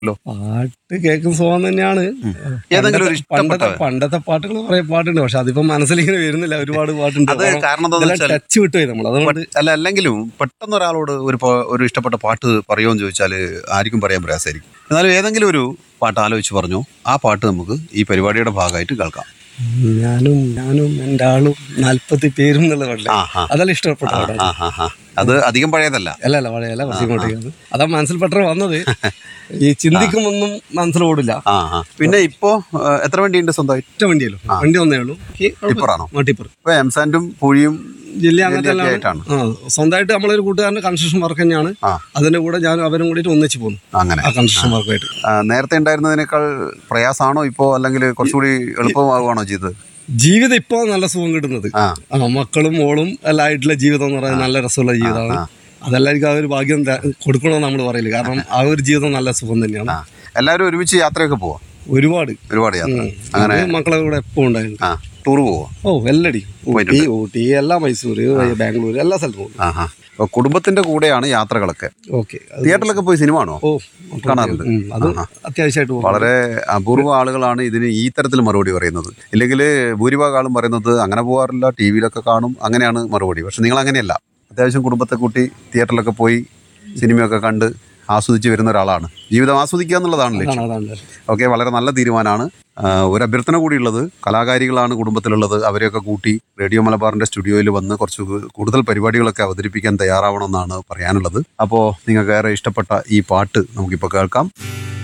Law. പാട്ട് കേൾക്കുന്ന സുഖം തന്നെയാണ് ഏതെങ്കിലും ഒരു പണ്ടത്തെ- ഇഷ്ടപ്പെട്ട പണ്ടത്തെ പണ്ടത്തെ പാട്ടുകൾ കുറെ പാട്ടുണ്ട് പക്ഷെ അതിപ്പോ മനസ്സിലിങ്ങനെ വരുന്നില്ല ഒരുപാട് പാട്ടുണ്ട് അത് കാരണം എന്താന്ന് വെച്ചാൽ ടച്ച് വിട്ടുപോയി നമ്മൾ അതുകൊണ്ട് അല്ല അല്ലെങ്കിലും പെട്ടെന്ന് ഒരാളോട് ഒരു പ- ഒരു ഇഷ്ടപ്പെട്ട പാട്ട് പറയുമെന്ന് ചോദിച്ചാൽ ആർക്കും പറയാൻ പ്രയാസമായിരിക്കും എന്നാലും ഏതെങ്കിലും ഒരു പാട്ട് ആലോചിച്ച് പറഞ്ഞു ആ പാട്ട് നമുക്ക് ഈ പരിപാടിയുടെ ഭാഗമായിട്ട് കേൾക്കാം ഞാനും ഞാനും എൻ്റെ ആളും നാല്പത്തി പേരും എന്നുള്ള പാടില്ല ആ ആ അതെല്ലാം ഇഷ്ടപ്പെട്ട പാട്ടാണ് ആ ആ ആ അത് അധികം പഴയതല്ല അല്ല അല്ല പഴയല്ല കുറച്ച് ഇങ്ങോട്ടേക്ക് അതാ മനസ്സിൽ പെട്ടെന്ന് വന്നത് ഈ ചിന്തിക്കുമൊന്നും മനസ്സിൽ ഓടില്ല ആ ആ പിന്നെ ഇപ്പോ ആ, എത്ര വണ്ടിയുണ്ട് സ്വന്തമായിട്ട് ഒറ്റ വണ്ടിയല്ലോ വണ്ടി ഒന്നേ ഉള്ളൂ ടിപ്പറാണോ ടിപ്പർ ഇപ്പൊ എംസാൻഡും പുഴിയും ജില്ല അങ്ങനത്തെ ജില്ലയൊക്കെ എല്ലാം ആയിട്ടാണ് ആ സ്വന്തമായിട്ട് നമ്മളൊരു കൂട്ടുകാരന്റെ കൺസ്ട്രക്ഷൻ വർക്ക് തന്നെയാണ് ആ. അതിന്റെ കൂടെ ഞാൻ അവരും കൂടിയിട്ട് ഒന്നിച്ച് പോകുന്നു അങ്ങനെ ആ കൺസ്ട്രക്ഷൻ വർക്കുമായിട്ട് ആ, നേരത്തെ ഉണ്ടായിരുന്നതിനേക്കാൾ പ്രയാസമാണോ ഇപ്പോ അല്ലെങ്കിൽ കുറച്ചുകൂടി എളുപ്പമാകുവാണോ ചെയ്തത് ജീവിതം ഇപ്പോ നല്ല സുഖം കിട്ടുന്നത് ആ ആ മക്കളും മോളും എല്ലാം ആയിട്ടുള്ള ജീവിതം എന്ന് പറയുന്നത് നല്ല രസമുള്ള ജീവിതമാണ് അതെല്ലാവർക്കും ആ ഒരു ഭാഗ്യം ത- കൊടുക്കണമെന്ന് നമ്മൾ പറയില്ല കാരണം ആ ഒരു ജീവിതം നല്ല സുഖം തന്നെയാണ് ആ എല്ലാവരും ഒരുമിച്ച് യാത്രയൊക്കെ പോവാം ഒരുപാട് ഒരുപാട് യാത്ര ഉം. അത് മക്കളെ കൂടെ എപ്പോ ഉണ്ടായിരുന്നു ആ ടൂർ പോവാം ഓ എല്ലടി ഊട്ടി ഊട്ടി എല്ലാ മൈസൂര് ബാംഗ്ലൂർ എല്ലാ സ്ഥലത്തും പോകും ആ ആ അപ്പൊ കുടുംബത്തിന്റെ കൂടെയാണ് യാത്രകളൊക്കെ ഓക്കെ തിയേറ്ററിലൊക്കെ പോയി സിനിമ ആണോ ഓ കാണാറുണ്ട്. ഉം, അത് അത്യാവശ്യമായിട്ട് പോകും വളരെ അപൂർവ ആളുകളാണ് ഇതിന് ഈ തരത്തിൽ മറുപടി പറയുന്നത് ഇല്ലെങ്കിൽ ഭൂരിഭാഗം ആളും പറയുന്നത് അങ്ങനെ പോകാറില്ല ടി വിയിലൊക്കെ കാണും അങ്ങനെയാണ് മറുപടി പക്ഷെ നിങ്ങൾ അങ്ങനെയല്ല അത്യാവശ്യം കുടുംബത്തെ കൂട്ടി തിയേറ്ററിലൊക്കെ പോയി സിനിമയൊക്കെ കണ്ട് ആസ്വദിച്ച് വരുന്ന ഒരാളാണ് ജീവിതം ആസ്വദിക്കുക എന്നുള്ളതാണ് ലക്ഷ്യം അതാണ് അതാണ് ഓക്കെ വളരെ നല്ല തീരുമാനമാണ് ആ, ഒരു അഭ്യർത്ഥന കൂടിയുള്ളത് കലാകാരികളാണ് കുടുംബത്തിലുള്ളത് അവരെയൊക്കെ കൂട്ടി റേഡിയോ മലബാറിന്റെ സ്റ്റുഡിയോയിൽ വന്ന് കുറച്ച് കൂടുതൽ പരിപാടികളൊക്കെ അവതരിപ്പിക്കാൻ തയ്യാറാവണമെന്നാണ് പറയാനുള്ളത് അപ്പോൾ നിങ്ങൾക്ക് ഏറെ ഇഷ്ടപ്പെട്ട ഈ പാട്ട് നമുക്കിപ്പോൾ കേൾക്കാം